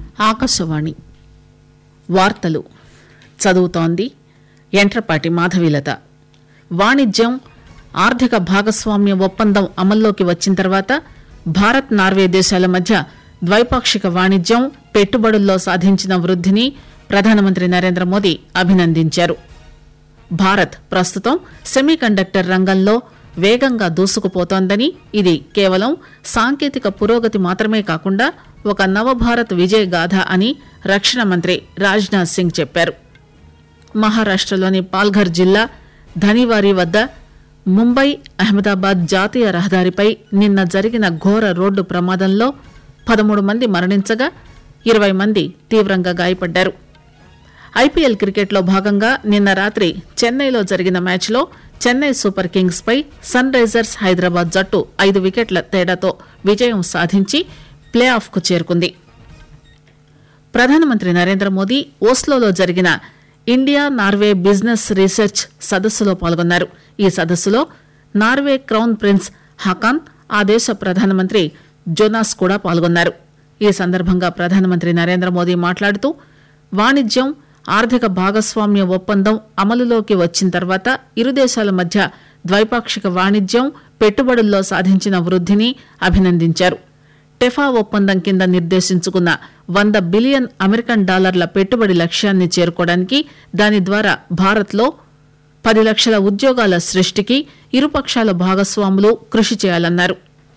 ఆకాశవాణి వార్తలు చదువుతోంది ఎంట్రపాటి మాధవీలత వాణిజ్యం ఆర్థిక భాగస్వామ్య ఒప్పందం అమల్లోకి వచ్చిన తర్వాత భారత్ నార్వే దేశాల మధ్య ద్వైపాక్షిక వాణిజ్యం పెట్టుబడుల్లో సాధించిన వృద్ధిని ప్రధానమంత్రి నరేంద్ర మోదీ అభినందించారు భారత్ ప్రస్తుతం సెమీకండక్టర్ రంగంలో వేగంగా దూసుకుపోతోందని ఇది కేవలం సాంకేతిక పురోగతి మాత్రమే కాకుండా ఒక నవభారత్ విజయ గాథ అని రక్షణ మంత్రి రాజ్నాథ్ సింగ్ చెప్పారు మహారాష్టలోని పాల్ఘర్ జిల్లా ధనివారి వద్ద ముంబై అహ్మదాబాద్ జాతీయ రహదారిపై నిన్న జరిగిన ఘోర రోడ్డు ప్రమాదంలో పదమూడు మంది మరణించగా ఇరవై మంది తీవ్రంగా గాయపడ్డారు ఐపీఎల్ క్రికెట్లో భాగంగా నిన్న రాత్రి చెన్నైలో జరిగిన మ్యాచ్లో చెన్నై సూపర్ కింగ్స్ పై సన్ రైజర్స్ హైదరాబాద్ జట్టు ఐదు వికెట్ల తేడాతో విజయం సాధించి ప్లే ఆఫ్ కు చేరుకుంది ప్రధానమంత్రి నరేంద్ర మోదీ ఓస్లోలో జరిగిన ఇండియా నార్వే బిజినెస్ రీసెర్చ్ సదస్సులో పాల్గొన్నారు ఈ సదస్సులో నార్వే క్రౌన్ ప్రిన్స్ హకాన్ ఆ దేశ ప్రధానమంత్రి జోనాస్ కూడా పాల్గొన్నారు ఈ సందర్భంగా ప్రధానమంత్రి నరేంద్ర మోదీ మాట్లాడుతూ వాణిజ్యం ఆర్థిక భాగస్వామ్య ఒప్పందం అమలులోకి వచ్చిన తర్వాత ఇరు దేశాల మధ్య ద్వైపాక్షిక వాణిజ్యం పెట్టుబడుల్లో సాధించిన వృద్ధిని అభినందించారు టెఫా ఒప్పందం కింద నిర్దేశించుకున్న వంద బిలియన్ అమెరికన్ డాలర్ల పెట్టుబడి లక్ష్యాన్ని చేరుకోవడానికి దాని ద్వారా భారత్లో పది లక్షల ఉద్యోగాల సృష్టికి ఇరుపక్షాల భాగస్వాములు కృషి చేయాలన్నారు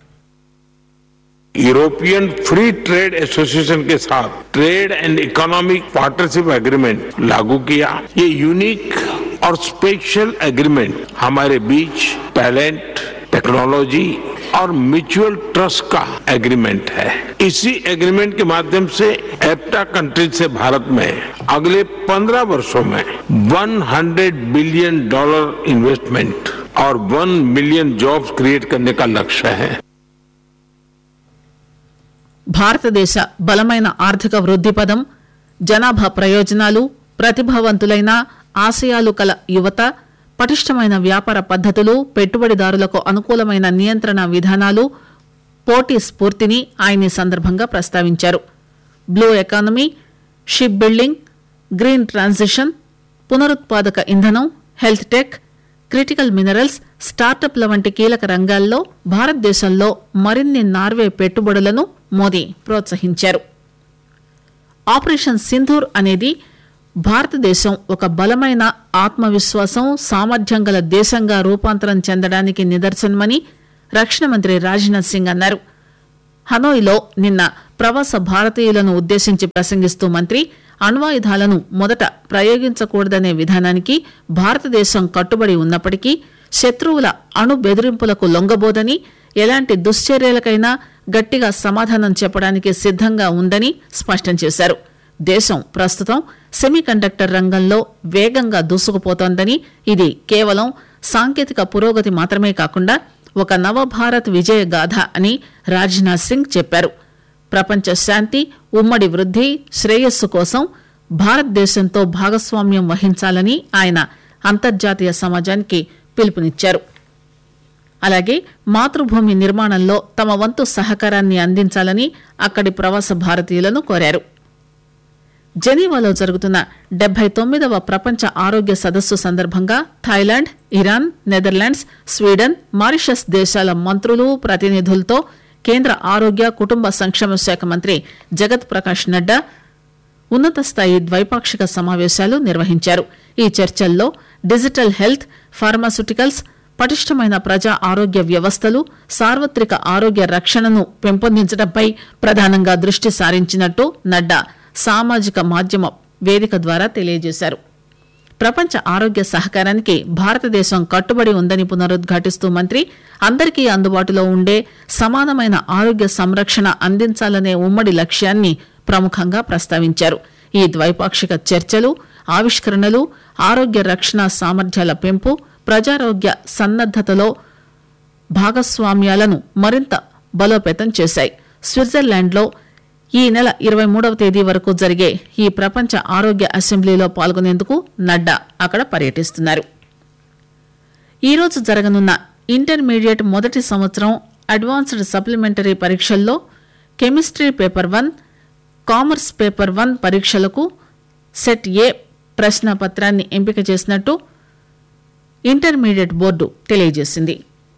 यूरोपियन फ्री ट्रेड एसोसिएशन के साथ trade and economic partnership agreement लागू किया ये यूनिक और स्पेशल एग्रीमेंट हमारे बीच टैलेंट टेक्नोलॉजी और म्यूचुअल ट्रस्ट का एग्रीमेंट है इसी एग्रीमेंट के माध्यम से एप्टा कंट्रीज से भारत में अगले 15 वर्षों में 100 बिलियन डॉलर इन्वेस्टमेंट और 1 मिलियन जॉब्स क्रिएट करने का लक्ष्य है భారతదేశ బలమైన ఆర్థిక వృద్ధి పదం జనాభా ప్రయోజనాలు ప్రతిభావంతులైన ఆశయాలు కల యువత పటిష్టమైన వ్యాపార పద్ధతులు పెట్టుబడిదారులకు అనుకూలమైన నియంత్రణ విధానాలు పోటీ స్ఫూర్తిని ఆయన ఈ సందర్భంగా ప్రస్తావించారు blue economy shipbuilding green transition పునరుత్పాదక ఇంధనం హెల్త్ టెక్ క్రిటికల్ మినరల్స్ స్టార్టప్ల వంటి కీలక రంగాల్లో భారతదేశంలో మరిన్ని నార్వే పెట్టుబడులను మోదీ ప్రోత్సహించారు ఆపరేషన్ సింధూర్ అనేది భారతదేశం ఒక బలమైన ఆత్మవిశ్వాసం సామర్థ్యం గల దేశంగా రూపాంతరం చెందడానికి నిదర్శనమని రక్షణ మంత్రి రాజ్నాథ్ సింగ్ అన్నారు హనోయిలో నిన్న ప్రవాస భారతీయులను ఉద్దేశించి ప్రసంగిస్తూ మంత్రి అణ్వాయుధాలను మొదట ప్రయోగించకూడదనే విధానానికి భారతదేశం కట్టుబడి ఉన్నప్పటికీ శత్రువుల అణు బెదిరింపులకు లొంగబోదని ఎలాంటి దుశ్చర్యలకైనా గట్టిగా సమాధానం చెప్పడానికి సిద్దంగా ఉందని స్పష్టం చేశారు దేశం ప్రస్తుతం సెమీకండక్టర్ రంగంలో వేగంగా దూసుకుపోతోందని ఇది కేవలం సాంకేతిక పురోగతి మాత్రమే కాకుండా ఒక నవభారత్ విజయ గాథ అని రాజ్నాథ్ సింగ్ చెప్పారు ప్రపంచ శాంతి ఉమ్మడి వృద్ధి శ్రేయస్సు కోసం భారతదేశంతో భాగస్వామ్యం వహించాలని ఆయన అంతర్జాతీయ సమాజానికి పిలుపునిచ్చారు అలాగే మాతృభూమి నిర్మాణంలో తమ వంతు సహకారాన్ని అందించాలని అక్కడి ప్రవాస భారతీయులను కోరారు జెనీవాలో జరుగుతున్న డెబ్బై తొమ్మిదవ ప్రపంచ ఆరోగ్య సదస్సు సందర్భంగా Thailand Iran Netherlands Sweden Mauritius దేశాల మంత్రులు ప్రతినిధులతో కేంద్ర ఆరోగ్య కుటుంబ సంక్షేమ శాఖ మంత్రి జగత్ ప్రకాష్ నడ్డా ఉన్నత స్థాయి ద్వైపాక్షిక సమావేశాలు నిర్వహించారు ఈ చర్చల్లో డిజిటల్ హెల్త్ ఫార్మాస్యూటికల్స్ పటిష్టమైన ప్రజా ఆరోగ్య వ్యవస్థలు సార్వత్రిక ఆరోగ్య రక్షణను పెంపొందించడంపై ప్రధానంగా దృష్టి సారించినట్టు నడ్డా సామాజిక మాధ్యమ వేదిక ద్వారా తెలియజేశారు ప్రపంచ ఆరోగ్య సహకారానికి భారతదేశం కట్టుబడి ఉందని పునరుద్ఘాటిస్తూ మంత్రి అందరికీ అందుబాటులో ఉండే సమానమైన ఆరోగ్య సంరక్షణ అందించాలనే ఉమ్మడి లక్ష్యాన్ని ప్రముఖంగా ప్రస్తావించారు ఈ ద్వైపాక్షిక చర్చలు ఆవిష్కరణలు ఆరోగ్య రక్షణ సామర్థ్యాల పెంపు ప్రజారోగ్య సన్నద్దతలో భాగస్వామ్యాలను మరింత బలోపేతం చేశాయి స్విట్జర్లాండ్లో ఈ నెల ఇరవై మూడవ తేదీ వరకు జరిగే ఈ ప్రపంచ ఆరోగ్య అసెంబ్లీలో పాల్గొనేందుకు నడ్డా అక్కడ పర్యటిస్తున్నారు ఈ రోజు జరగనున్న ఇంటర్మీడియట్ మొదటి సంవత్సరం అడ్వాన్స్డ్ సప్లిమెంటరీ పరీక్షల్లో chemistry paper one commerce paper one పరీక్షలకు సెట్ ఏ ప్రశ్న పత్రాన్ని ఎంపిక చేసినట్టు ఇంటర్మీడియట్ బోర్డు తెలియజేసింది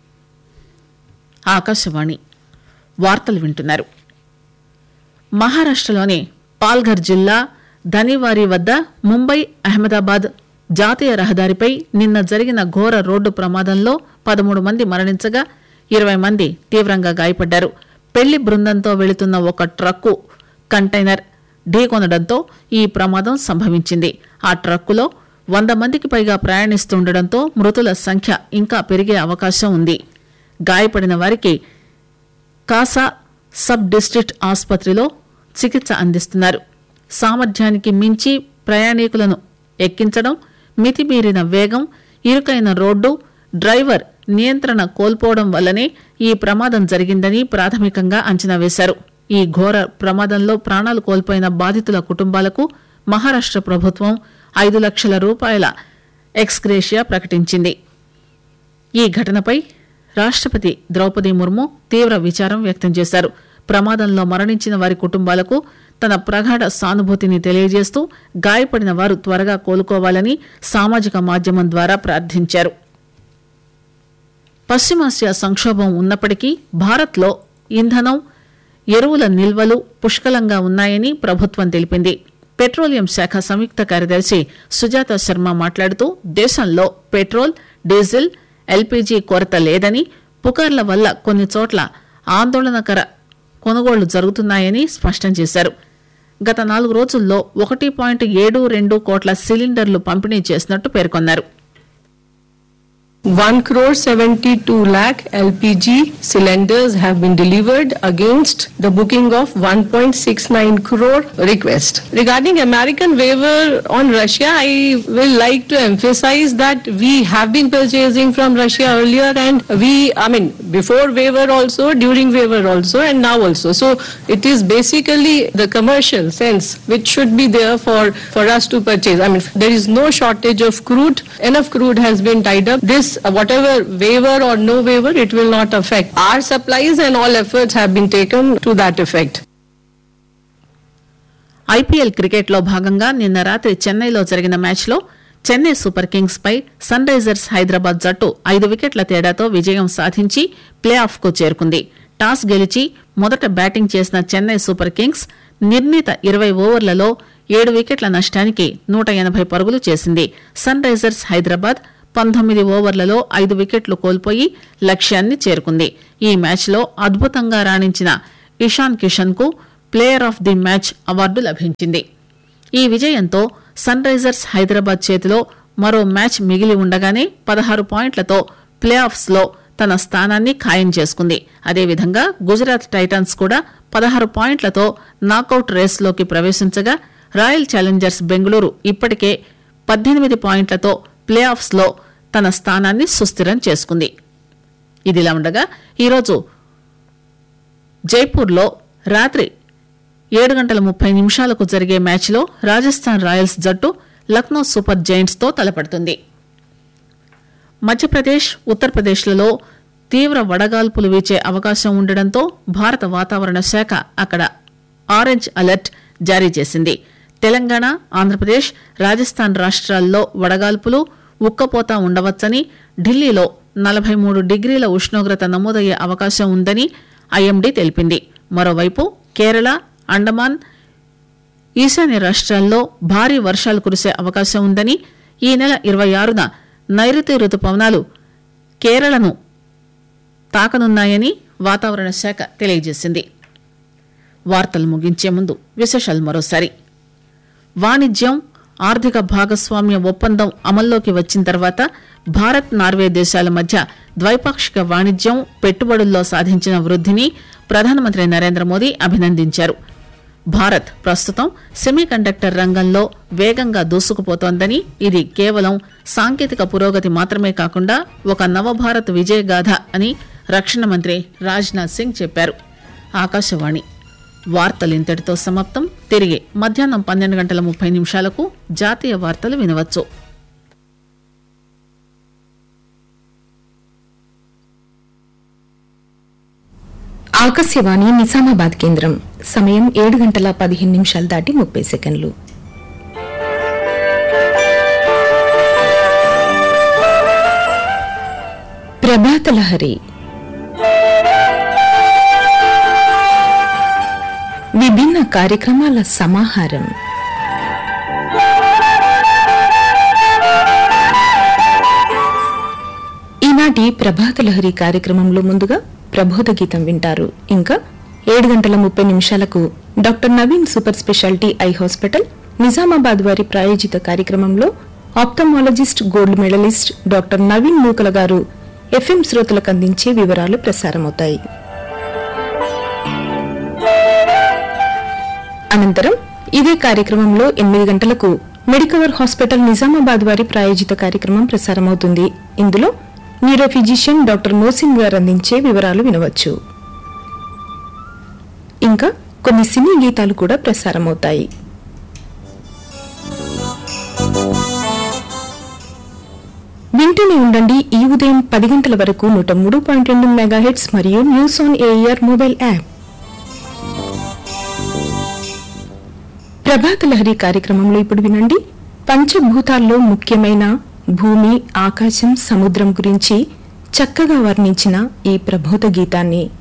ఆకాశవాణి వార్తలు వింటున్నారు మహారాష్టలోని పాల్ఘర్ జిల్లా ధనివారి వద్ద ముంబై అహ్మదాబాద్ జాతీయ రహదారిపై నిన్న జరిగిన ఘోర రోడ్డు ప్రమాదంలో పదమూడు మంది మరణించగా ఇరవై మంది తీవ్రంగా గాయపడ్డారు పెళ్లి బృందంతో వెళుతున్న ఒక ట్రక్కు కంటైనర్ ఢీకొనడంతో ఈ ప్రమాదం సంభవించింది ఆ ట్రక్కులో వంద మందికి పైగా ప్రయాణిస్తుండటంతో మృతుల సంఖ్య ఇంకా పెరిగే అవకాశం ఉంది గాయపడిన వారికి కాసా సబ్ డిస్ట్రిక్ట్ ఆసుపత్రిలో చికిత్స అందిస్తున్నారు సామర్థ్యానికి మించి ప్రయాణికులను ఎక్కించడం మితిమీరిన వేగం ఇరుకైన రోడ్డు డ్రైవర్ నియంత్రణ కోల్పోవడం వల్లనే ఈ ప్రమాదం జరిగిందని ప్రాథమికంగా అంచనా వేశారు ఈ ఘోర ప్రమాదంలో ప్రాణాలు కోల్పోయిన బాధితుల కుటుంబాలకు మహారాష్ట ప్రభుత్వం ఐదు లక్షల రూపాయల ఎక్స్గ్రేషియా ప్రకటించింది ఈ ఘటనపై రాష్టపతి ద్రౌపది ముర్ము తీవ్ర విచారం వ్యక్తం చేశారు ప్రమాదంలో మరణించిన వారి కుటుంబాలకు తన ప్రగాఢ సానుభూతిని తెలియజేస్తూ గాయపడిన వారు త్వరగా కోలుకోవాలని సామాజిక మాధ్యమం ద్వారా ప్రార్థించారు పశ్చిమాసియా సంక్షోభం ఉన్నప్పటికీ భారత్లో ఇంధనం ఎరువుల నిల్వలు పుష్కలంగా ఉన్నాయని ప్రభుత్వం తెలిపింది పెట్రోలియం శాఖ సంయుక్త కార్యదర్శి సుజాత శర్మ మాట్లాడుతూ దేశంలో పెట్రోల్ డీజిల్ ఎల్పీజీ కొరత లేదని పుకార్ల వల్ల కొన్ని చోట్ల ఆందోళనకర కొనుగోళ్లు జరుగుతున్నాయని స్పష్టం చేశారు గత నాలుగు రోజుల్లో ఒకటి పాయింట్ ఏడు రెండు కోట్ల సిలిండర్లు పంపిణీ చేసినట్టు పేర్కొన్నారు 1 crore 72 lakh LPG cylinders have been delivered against the booking of 1.69 crore request. Regarding American waiver on Russia, I will like to emphasize that we have been purchasing from Russia earlier and we, I mean, before waiver also, during waiver also and now also. So it is basically the commercial sense which should be there for, for us to purchase. I mean, there is no shortage of crude. Enough crude has been tied up. This, uh, whatever waiver or no waiver, it will not affect. Our supplies and all efforts have been taken to that effect. IPL క్రికెట్లో భాగంగా నిన్న రాత్రి చెన్నైలో జరిగిన మ్యాచ్లో Chennai Super Kings పై Sunrisers Hyderabad జట్టు ఐదు వికెట్ల తేడాతో విజయం సాధించి ప్లే ఆఫ్ కు చేరుకుంది టాస్ గెలిచి మొదట బ్యాటింగ్ చేసిన చెన్నై సూపర్ కింగ్స్ నిర్ణీత ఇరవై ఓవర్లలో ఏడు వికెట్ల నష్టానికి నూట ఎనభై పరుగులు చేసింది సన్ రైజర్స్ హైదరాబాద్ పంతొమ్మిది ఓవర్లలో ఐదు వికెట్లు కోల్పోయి లక్ష్యాన్ని చేరుకుంది ఈ మ్యాచ్లో అద్భుతంగా రాణించిన ఇషాన్ కిషన్ కు player of the match award లభించింది ఈ విజయంతో సన్ రైజర్స్ హైదరాబాద్ చేతిలో మరో మ్యాచ్ మిగిలి ఉండగానే పదహారు పాయింట్లతో ప్లే ఆఫ్స్ లో తన స్థానాన్ని ఖాయం చేసుకుంది అదేవిధంగా గుజరాత్ టైటన్స్ కూడా పదహారు పాయింట్లతో నాకౌట్ రేసులోకి ప్రవేశించగా రాయల్ ఛాలెంజర్స్ బెంగళూరు ఇప్పటికే పద్దెనిమిది పాయింట్లతో ప్లే ఆఫ్స్ లో తన స్థానాన్ని సుస్థిరం చేసుకుంది ఇదిలా ఉండగా ఈరోజు జైపూర్లో రాత్రి ఏడు గంటల ముప్పై నిమిషాలకు జరిగే మ్యాచ్లో రాజస్థాన్ రాయల్స్ జట్టు లక్నో సూపర్ జైంట్స్ తో తలపడుతుంది మధ్యప్రదేశ్ ఉత్తరప్రదేశ్లలో తీవ్ర వడగాల్పులు వీచే అవకాశం ఉండడంతో భారత వాతావరణ శాఖ అక్కడ ఆరెంజ్ అలర్ట్ జారీ చేసింది తెలంగాణ ఆంధ్రప్రదేశ్ రాజస్థాన్ రాష్ట్రాల్లో వడగాల్పులు ఉక్కపోత ఉండవచ్చని ఢిల్లీలో నలభై మూడు డిగ్రీల ఉష్ణోగ్రత నమోదయ్యే అవకాశం ఉందని ఐఎండీ తెలిపింది మరోవైపు కేరళ అండమాన్ ఈశాన్య రాష్ట్రాల్లో భారీ వర్షాలు కురిసే అవకాశం ఉందని ఈ నెల ఇరవై ఆరున నైరుతి రుతుపవనాలు కేరళను తాకనున్నాయని వాతావరణ శాఖ తెలియజేసింది వార్తలు ముగించే ముందు విశేషాలు మరోసారి వాణిజ్యం ఆర్థిక భాగస్వామ్య ఒప్పందం అమల్లోకి వచ్చిన తర్వాత భారత్ నార్వే దేశాల మధ్య ద్వైపాక్షిక వాణిజ్యం పెట్టుబడుల్లో సాధించిన వృద్ధిని ప్రధానమంత్రి నరేంద్ర మోదీ అభినందించారు భారత్ ప్రస్తుతం సెమీకండక్టర్ రంగంలో వేగంగా దూసుకుపోతోందని ఇది కేవలం సాంకేతిక పురోగతి మాత్రమే కాకుండా ఒక నవభారత్ విజయగాథ అని రక్షణ మంత్రి రాజ్నాథ్ సింగ్ చెప్పారు ఆకాశవాణి వార్తలు ఇంతటితో సమాప్తం తిరిగి మధ్యాహ్నం పన్నెండు గంటల ముప్పై నిమిషాలకు జాతీయ వార్తలు వినవచ్చు ఆకాశవాణి నిజామాబాద్ కేంద్రం సమయం ఏడు గంటల పదిహేను నిమిషాలు దాటి ముప్పై సెకండ్లు ప్రభాత లహరి విభిన్న కార్యక్రమాల సమాహారం ఈనాటి ప్రభాత లహరి కార్యక్రమంలో ముందుగా ప్రబోధ గీతం వింటారు ఇంకా ఏడు గంటల ముప్పై నిమిషాలకు doctor Naveen super speciality eye hospital Nizamabad వారి ప్రాయోజిత కార్యక్రమంలో ophthalmologist gold medalist doctor Naveen Nukala గారు ఎఫ్ఎం శ్రోతలకు అందించే వివరాలు ప్రసారమవుతాయి అనంతరం ఇదే కార్యక్రమంలో ఎనిమిది గంటలకు మెడికవర్ హాస్పిటల్ నిజామాబాద్ వారి ప్రాయోజిత కార్యక్రమం ప్రసారమవుతుంది ఇందులో న్యూరో ఫిజిషియన్ డాక్టర్ మోసిన్ గారు అందించే వివరాలు వినవచ్చు ఇంకా కొన్ని సినీ గీతాలు కూడా ప్రసారమవుతాయి వింటూనే ఉండండి ఈ ఉదయం పది గంటల వరకు నూట మూడు పాయింట్ రెండు మెగాహెట్స్ మరియు news on AIR mobile app Prabhata Lahari కార్యక్రమంలో ఇప్పుడు వినండి పంచభూతాల్లో ముఖ్యమైన భూమి ఆకాశం సముద్రం గురించి చక్కగా వర్ణించిన ఈ ప్రబోధ గీతాన్ని